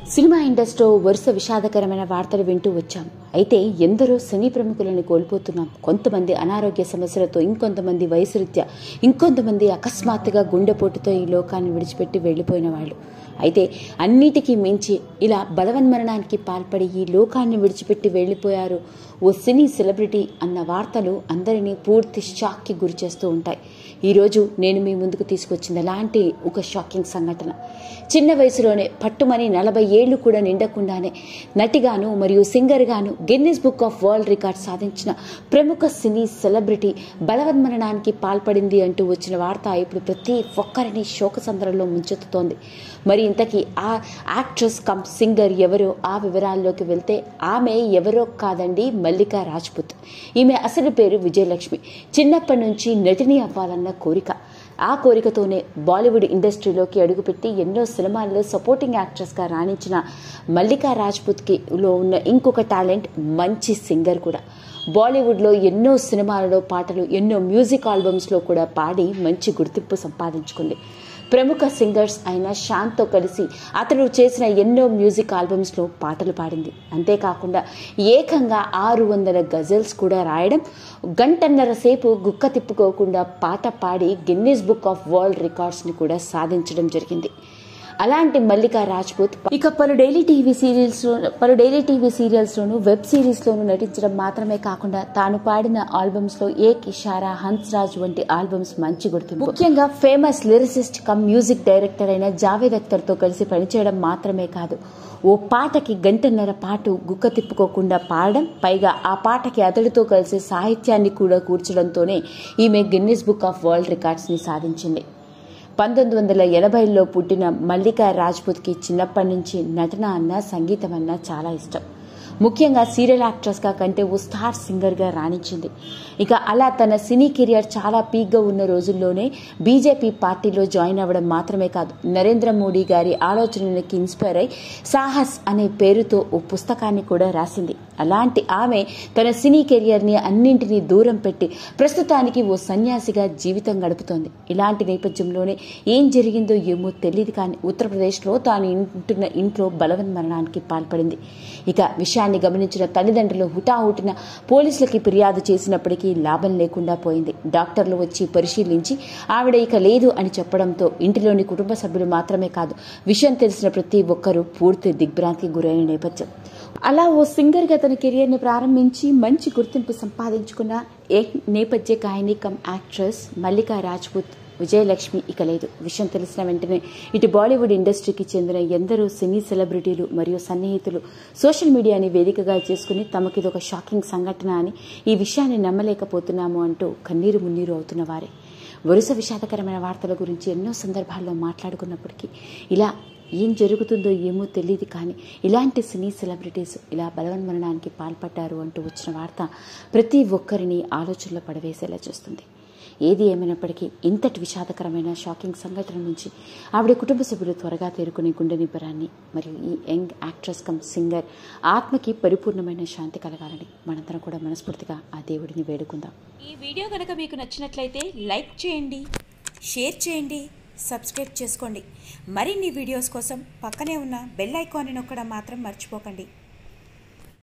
cinema ఇండస్ట్రీలో వరుస విషాదకరమైన వార్తలు వింటూ వచ్చాం అయితే ఎందరో సినీ ప్రముఖులను కోల్పోతున్నాం కొంతమంది అనారోగ్య సమస్యలతో ఇంకొంతమంది వయసు రీత్యా ఇంకొంతమంది అకస్మాత్తుగా గుండెపోటుతో ఈ లోకాన్ని విడిచిపెట్టి వెళ్లిపోయిన వాళ్ళు అయితే అన్నిటికీ మించి ఇలా బలవన్మరణానికి పాల్పడి ఈ లోకాన్ని విడిచిపెట్టి వెళ్లిపోయారు ఓ సినీ సెలబ్రిటీ అన్న వార్తలు అందరినీ పూర్తి షాక్కి గురి చేస్తూ ఉంటాయి ఈరోజు నేను మీ ముందుకు తీసుకొచ్చింది అలాంటి ఒక షాకింగ్ సంఘటన చిన్న వయసులోనే పట్టుమని నలభై ఏళ్లు కూడా నిండకుండానే నటిగాను మరియు సింగర్గాను Guinness book of world record సాధించిన ప్రముఖ సినీ సెలబ్రిటీ బలవన్మరణానికి పాల్పడింది అంటూ వచ్చిన వార్త ఇప్పుడు ప్రతి ఒక్కరిని శోకసంద్రంలో ముంచెత్తుతోంది మరి ఇంతకీ ఆ యాక్ట్రెస్ కమ్ సింగర్ ఎవరో ఆ వివరాల్లోకి వెళ్తే ఆమె ఎవరో కాదండి మల్లికా రాజ్పుత్ ఈమె అసలు పేరు విజయలక్ష్మి చిన్నప్పటి నుంచి నటిని అవ్వాలన్న కోరిక ఆ కోరికతోనే బాలీవుడ్ ఇండస్ట్రీలోకి అడుగుపెట్టి ఎన్నో సినిమాల్లో సపోర్టింగ్ యాక్ట్రెస్గా రాణించిన మల్లికా రాజ్పుత్కి లో ఉన్న ఇంకొక టాలెంట్ మంచి సింగర్ కూడా బాలీవుడ్లో ఎన్నో సినిమాలలో పాటలు ఎన్నో మ్యూజిక్ ఆల్బమ్స్లో కూడా పాడి మంచి గుర్తింపు సంపాదించుకుంది ప్రముఖ సింగర్స్ అయిన శాంత్తో కలిసి అతడు చేసిన ఎన్నో మ్యూజిక్ ఆల్బమ్స్లో పాటలు పాడింది అంతేకాకుండా ఏకంగా ఆరు వందల గజల్స్ కూడా రాయడం గంటన్నర సేపు గుక్క తిప్పుకోకుండా పాట పాడి గిన్నీస్ బుక్ ఆఫ్ వరల్డ్ రికార్డ్స్ని కూడా సాధించడం జరిగింది అలాంటి మల్లికా రాజ్పూత్ ఇక పలు డైలీ టీవీ సీరియల్స్ పలు డైలీ టీవీ సీరియల్స్ లోను వెబ్ సిరీస్ లోను నటించడం మాత్రమే కాకుండా తాను పాడిన ఆల్బమ్స్ లో ఏ కిషారా హన్స్ రాజ్ వంటి ఆల్బమ్స్ మంచి గుర్తింపు ముఖ్యంగా famous lyricist cum music director అయిన జావేద్ అఖ్తర్ తో కలిసి పనిచేయడం మాత్రమే కాదు ఓ పాటకి గంటన్నర పాటు గుక్క తిప్పుకోకుండా పాడడం పైగా ఆ పాటకి అతడితో కలిసి సాహిత్యాన్ని కూడా కూర్చడంతోనే ఈమె Guinness book of world records ని సాధించింది పంతొమ్మిది వందల ఎనభైలో పుట్టిన మల్లికా రాజ్పుత్కి చిన్నప్పటి నుంచి నటన అన్న సంగీతం అన్న చాలా ఇష్టం ముఖ్యంగా సీరియల్ యాక్ట్రెస్గా కంటే ఓ స్టార్ సింగర్గా రాణించింది ఇక అలా తన సినీ కెరియర్ చాలా పీక్గా ఉన్న రోజుల్లోనే బీజేపీ పార్టీలో జాయిన్ అవ్వడం మాత్రమే కాదు నరేంద్ర మోడీ గారి ఆలోచనలకి ఇన్స్పైర్ అయి సాహస్ అనే పేరుతో ఓ పుస్తకాన్ని కూడా రాసింది అలాంటి ఆమె తన సినీ కెరియర్ని అన్నింటినీ దూరం పెట్టి ప్రస్తుతానికి ఓ సన్యాసిగా జీవితం గడుపుతోంది ఇలాంటి నేపథ్యంలోనే ఏం జరిగిందో ఏమో తెలియదు కానీ ఉత్తరప్రదేశ్లో తాను ఉంటున్న ఇంట్లో బలవన్ మరణానికి పాల్పడింది ఇక విషయాన్ని గమనించిన తల్లిదండ్రులు హుటాహుటిన పోలీసులకి ఫిర్యాదు చేసినప్పటికీ లాభం లేకుండా పోయింది డాక్టర్లు వచ్చి పరిశీలించి ఆవిడ ఇక లేదు అని చెప్పడంతో ఇంటిలోని కుటుంబ సభ్యులు మాత్రమే కాదు విషయం తెలిసిన ప్రతి ఒక్కరూ పూర్తి దిగ్భ్రాంతికి గురైన నేపథ్యం అలా ఓ సింగర్గా తన కెరియర్ని ప్రారంభించి మంచి గుర్తింపు సంపాదించుకున్న ఏ నేపథ్య గాయని కమ్ యాక్ట్రెస్ మల్లికా రాజ్పుత్ విజయలక్ష్మి ఇక లేదు విషయం తెలిసిన వెంటనే ఇటు బాలీవుడ్ ఇండస్ట్రీకి చెందిన ఎందరో సినీ సెలబ్రిటీలు మరియు సన్నిహితులు సోషల్ మీడియాని వేదికగా చేసుకుని తమకిది ఒక షాకింగ్ సంఘటన అని ఈ విషయాన్ని నమ్మలేకపోతున్నాము అంటూ కన్నీరు మున్నీరు అవుతున్న వారే వరుస విషాదకరమైన వార్తల గురించి ఎన్నో సందర్భాల్లో మాట్లాడుకున్నప్పటికీ ఇలా ఏం జరుగుతుందో ఏమో తెలియదు కానీ ఇలాంటి సినీ సెలబ్రిటీస్ ఇలా బలవన్మరణానికి పాల్పడ్డారు అంటూ వచ్చిన వార్త ప్రతి ఒక్కరిని ఆలోచనలో పడవేసేలా చేస్తుంది ఏది ఏమైనప్పటికీ ఇంతటి విషాదకరమైన షాకింగ్ సంఘటన నుంచి ఆవిడ కుటుంబ సభ్యులు త్వరగా తేరుకునే గుండె నిబ్బరాన్ని మరియు ఈ యంగ్ యాక్ట్రెస్ కమ్ సింగర్ ఆత్మకి పరిపూర్ణమైన శాంతి కలగాలని మనందరం కూడా మనస్ఫూర్తిగా ఆ దేవుడిని వేడుకుందాం ఈ వీడియో కనుక మీకు నచ్చినట్లయితే లైక్ చేయండి షేర్ చేయండి సబ్స్క్రైబ్ చేసుకోండి మరిన్ని వీడియోస్ కోసం పక్కనే ఉన్న బెల్ ఐకాన్ని నొక్కడం మాత్రం మర్చిపోకండి